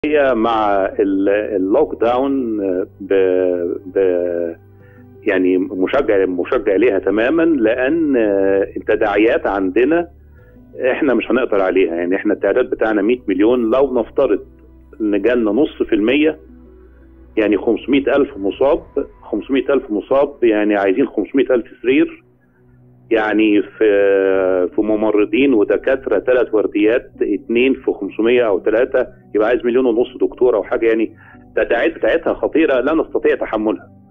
هي مع ال- اللوك داون ب... ب... يعني مشجع مشجع ليها تماما لان التداعيات عندنا احنا مش هنقدر عليها يعني احنا التعداد بتاعنا 100 مليون لو نفترض ان جالنا نص في المية يعني 500 ألف مصاب 500 ألف مصاب يعني عايزين 500 ألف سرير يعني في في ممرضين ودكاتره ثلاث ورديات اثنين في 500 او ثلاثه يبقى عايز مليون ونص دكتور او حاجه يعني التداعيات بتاعتها خطيره لا نستطيع تحملها